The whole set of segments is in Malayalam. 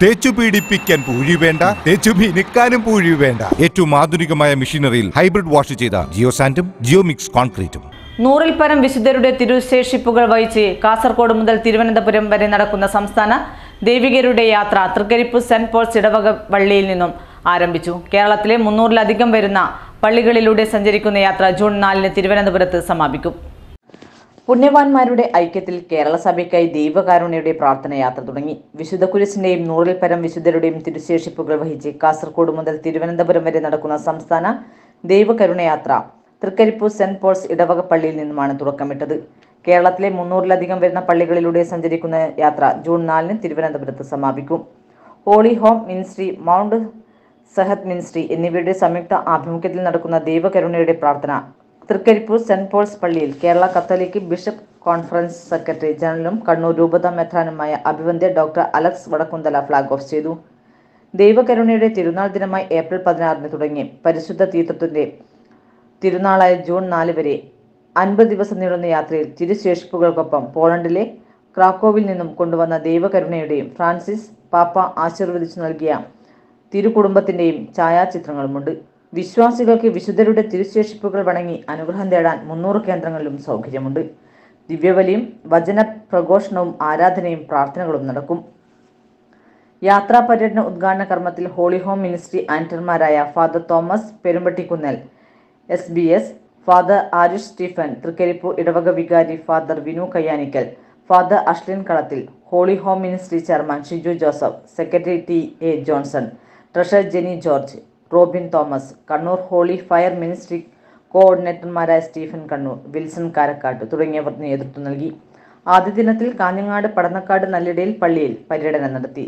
തേച്ചു പീഡിപ്പിക്കാൻ പൂഴി വേണ്ട തേച്ചു മിനുക്കാനും പൂഴി വേണ്ട ഏറ്റവും ആധുനികമായ മെഷീനറിയിൽ ഹൈബ്രിഡ് വാഷ് ചെയ്ത ജിയോ സാൻഡും ജിയോ മിക്സ് കോൺക്രീറ്റും നൂറിൽ പരം വിശുദ്ധരുടെ തിരുശേഷിപ്പുകൾ വഹിച്ച് കാസർഗോഡ് മുതൽ തിരുവനന്തപുരം വരെ നടക്കുന്ന സംസ്ഥാന ദേവികരുടെ യാത്ര തൃക്കരിപ്പു സെന്റ് പോൾസ് ഇടവക പള്ളിയിൽ നിന്നും ആരംഭിച്ചു കേരളത്തിലെ മുന്നൂറിലധികം വരുന്ന പള്ളികളിലൂടെ സഞ്ചരിക്കുന്ന യാത്ര ജൂൺ നാലിന് തിരുവനന്തപുരത്ത് സമാപിക്കും പുണ്യവാന്മാരുടെ ഐക്യത്തിൽ കേരള സഭയ്ക്കായി ദൈവകാരുണ്യയുടെ പ്രാർത്ഥന യാത്ര തുടങ്ങി വിശുദ്ധ കുരിശിന്റെയും നൂറിൽ പരം വിശുദ്ധരുടെയും തിരുശേഷിപ്പുകൾ വഹിച്ച് കാസർഗോഡ് മുതൽ തിരുവനന്തപുരം വരെ നടക്കുന്ന സംസ്ഥാന ദൈവകരുണയാത്ര തൃക്കരിപ്പൂർ സെന്റ് പോൾസ് ഇടവക പള്ളിയിൽ നിന്നുമാണ് തുടക്കമിട്ടത് കേരളത്തിലെ മുന്നൂറിലധികം വരുന്ന പള്ളികളിലൂടെ സഞ്ചരിക്കുന്ന യാത്ര ജൂൺ നാലിന് തിരുവനന്തപുരത്ത് സമാപിക്കും ഹോളി ഹോം മിനിസ്ട്രി മൗണ്ട് സഹത് മിനിസ്ട്രി എന്നിവയുടെ സംയുക്ത ആഭിമുഖ്യത്തിൽ നടക്കുന്ന ദൈവകരുണയുടെ പ്രാർത്ഥന തൃക്കരിപ്പൂർ സെന്റ് പോൾസ് പള്ളിയിൽ Kerala Catholic bishop conference secretary ജനറലും കണ്ണൂർ രൂപത മെത്രാനുമായ അഭിവന്ദ്യ doctor Alex Vadakkumthala flag off ചെയ്തു ദൈവകരുണയുടെ തിരുനാൾ ദിനമായി ഏപ്രിൽ പതിനാറിന് തുടങ്ങി പരിശുദ്ധ തീർത്ഥത്തിന്റെ തിരുനാളായ ജൂൺ നാല് വരെ അൻപത് ദിവസം നീളുന്ന യാത്രയിൽ തിരുശേഷിപ്പുകൾക്കൊപ്പം പോളണ്ടിലെ ക്രാക്കോവിൽ നിന്നും കൊണ്ടുവന്ന ദൈവകരുണയുടെയും ഫ്രാൻസിസ് പാപ്പ ആശീർവദിച്ചു നൽകിയ തിരുകുടുംബത്തിന്റെയും ഛായാചിത്രങ്ങളുമുണ്ട് വിശ്വാസികൾക്ക് വിശുദ്ധരുടെ തിരുശേഷിപ്പുകൾ വണങ്ങി അനുഗ്രഹം തേടാൻ മുന്നൂറ് കേന്ദ്രങ്ങളിലും സൗകര്യമുണ്ട് ദിവ്യബലിയും വചന പ്രഘോഷണവും ആരാധനയും പ്രാർത്ഥനകളും നടക്കും യാത്രാ പര്യടന ഉദ്ഘാടന കർമ്മത്തിൽ ഹോളി ഹോം മിനിസ്ട്രി ആന്റർമാരായ father Thomas Perumpattikkunnel S B S father Arish Stephen Thrikkaripur ഇടവക വികാരി father Vinu Kayyanickal father Ashlin Kalathil holy home ministry chairman Shiju Joseph secretary T A Johnson treasurer Jeni George Robin Thomas Kannur holy fire ministry കോർഡിനേറ്റർമാരായ സ്റ്റീഫൻ കണ്ണൂർ വിൽസൺ കാരക്കാട്ട് തുടങ്ങിയവർ നേതൃത്വം നൽകി ആദ്യ ദിനത്തിൽ കാഞ്ഞങ്ങാട് പടന്നക്കാട് നല്ലിടയിൽ പള്ളിയിൽ പര്യടനം നടത്തി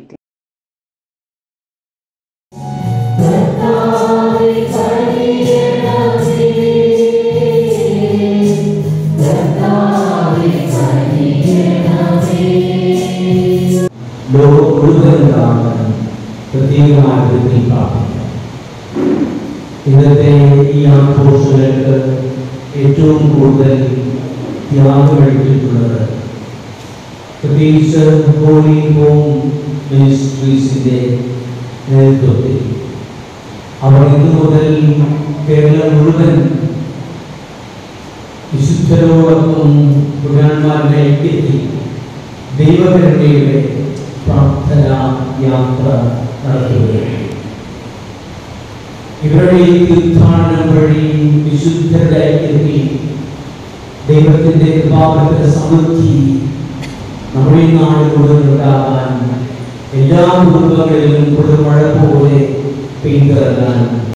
ലോകം മുഴുവനാണ് പ്രത്യേകമായിട്ട് പ്രാർത്ഥിക്കുക ഇന്നത്തെ ഈ ആഘോഷങ്ങൾക്ക് ഏറ്റവും കൂടുതൽ ത്യാഗമെടുത്തിട്ടുള്ളത് പ്രത്യേകിച്ച് ഹോളി ഹോം മിനിസ്ട്രീസിൻ്റെ നേതൃത്വത്തിൽ അവർ ഇന്നു മുതൽ കേരളം മുഴുവൻ വിശുദ്ധരോടൊപ്പം പുരാന്മാരുടെ ഐക്യത്തിൽ ദൈവകരുണയുടെ പ്രാർത്ഥന യാത്ര നടത്തുകയാണ് ഇവരുടെ ഈ തീർത്ഥാടനം വഴി വിശുദ്ധരുടെ ഐക്യത്തിൽ ദൈവത്തിന്റെ കൃപാവത്തിന്റെ സമൃദ്ധി നമ്മുടെ ഈ നാട് മുഴുവൻ ഉണ്ടാകാൻ എല്ലാ കുടുംബങ്ങളിലും കൊടുമഴ പോലെ പെയ്തിറങ്ങാൻ